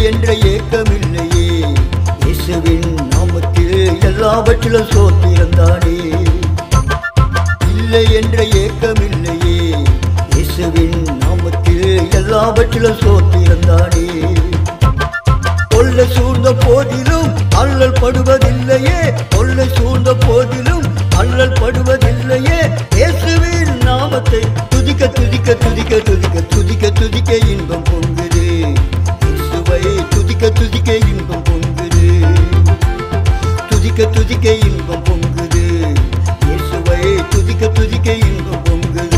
என்ற ஏக்கமில்லையே இயேசுவின் நாமத்தில் எல்லாவற்றிலும் சோத்திருந்தானே இல்லை என்ற ஏக்கமில்லையே இயேசுவின் நாமத்தில் எல்லாவற்றிலும் சோத்திருந்தானே கொள்ளை சூழ்ந்த போதிலும் அல்லல் படுவதில்லையே கொள்ளை சூழ்ந்த போதிலும் அல்லல் படுவதில்லையே இயேசுவின் நாமத்தை துதிக்க துதிக்க துதிக்க துதிக்க துதிக்க துதிக்க இன்பம் பொங்குது இயேசுவை துதிக்க துதிக்க இன்பம் பொங்குது துதிக்க துதிக்க இன்பம் பொங்குது இயேசுவை துதிக்க துதிக்க இன்பம் பொங்குது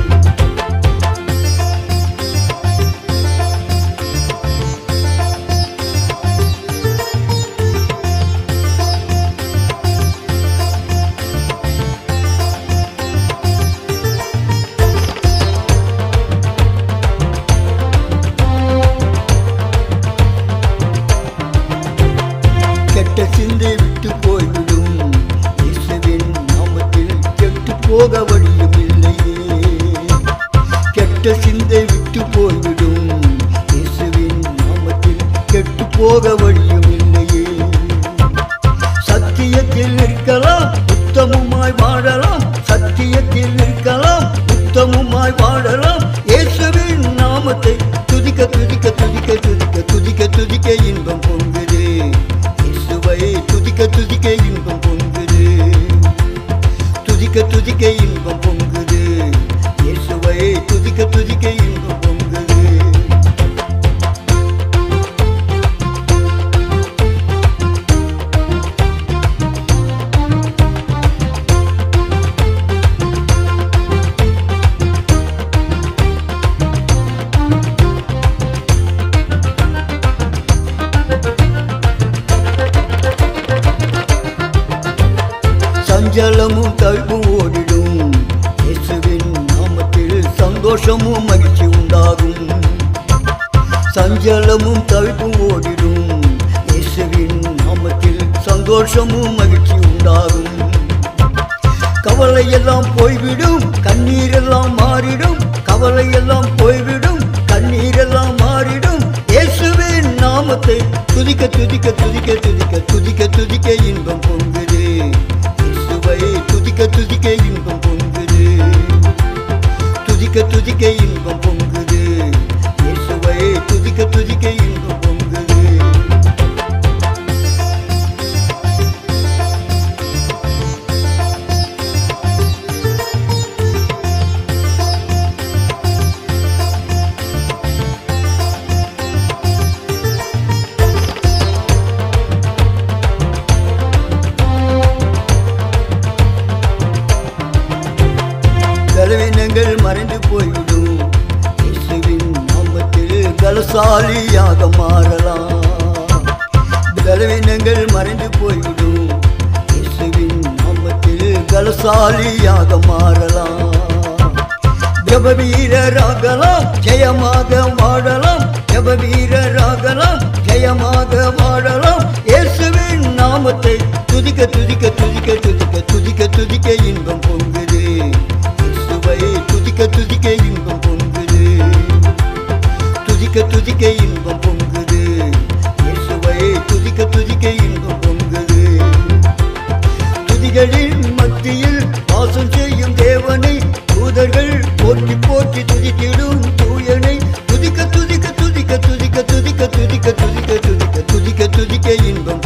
கெட்ட சிந்தை விட்டு போய்விடும் இயேசுவின் நாமத்தில் கெட்டு போக வழியும் இல்லையே கெட்ட சிந்தை விட்டு போய்விடும் இயேசுவின் நாமத்தில் கெட்டு போக வழியும் இல்லையே சத்தியத்தில் இருக்கலாம் உத்தமமாய் வாழலாம் சத்தியத்தில் இருக்கலாம் உத்தமமாய் வாழலாம் இயேசுவின் நாமத்தை துதிக்க துதிக்க துதிக்க துதிக்க துதிக்க துதிக்க இன்பம் பொங்குது இயேசுவை துதிக்க துதிக்க இன்பம் பொங்குது துதிக்க துதிக்க இன்பம் பொங்குது இயேசுவை துதிக்க துதிக்க இன்பம் பொங்குது சஞ்சலமும் தழுப்பும் ஓடிடும் இயேசுவின் நாமத்தில் சந்தோஷமும் மகிழ்ச்சி உண்டாகும் சஞ்சலமும் தழுப்பும் ஓடிடும் இயேசுவின் நாமத்தில் சந்தோஷமும் மகிழ்ச்சி உண்டாகும் கவலை எல்லாம் போய்விடும் கண்ணீர் எல்லாம் மாறிடும் கவலை எல்லாம் போய்விடும் கண்ணீர் எல்லாம் மாறிடும் இயேசுவின் நாமத்தை துதிக்க துதிக்க துதிக்க துதிக்க துதிக்க துதிக்க இன்பம் பொங்குது இயேசுவை துதிக்க துதிக்க இன்பம் பொங்குது துதிக்க துதிக்க இன்பம் பொங்குது இயேசுவை துதிக்க துதிக்க இன்பம் பொங்குது பலவீனங்கள் மறைந்து போய்விடும் இயேசுவின் நாமத்தில் பலசாலியாக மாறலாம் பலவீனங்கள் மறைந்து போய்விடும் இயேசுவின் நாமத்தில் பலசாலியாக மாறலாம் ஜப வீரராகலாம் ஜெயமாக வாழலாம் ஜப வீரராகலாம் ஜெயமாக வாழலாம் இயேசுவின் நாமத்தை துதிக்க துதிக்க துதிக்க துதிக்க துதிக்க துதிக்க இன்பம் பொங்குது இயேசுவை துதிக்க துதிக்க இன்பம் பொங்குது துதிக்க துதிக்க இன்பம் பொங்குது இயேசுவை துதிக்க துதிக்க இன்பம் பொங்குது துதிகளின் மத்தியில் வாசம் செய்யும் தேவனை தூதர்கள் போற்றி போற்றி துதித்திடும் தூயனை துதிக்க துதிக்க துதிக்க துதிக்க துதிக்க துதிக்க துதிக்க துதிக்க துதிக்க துதிக்க இன்பம்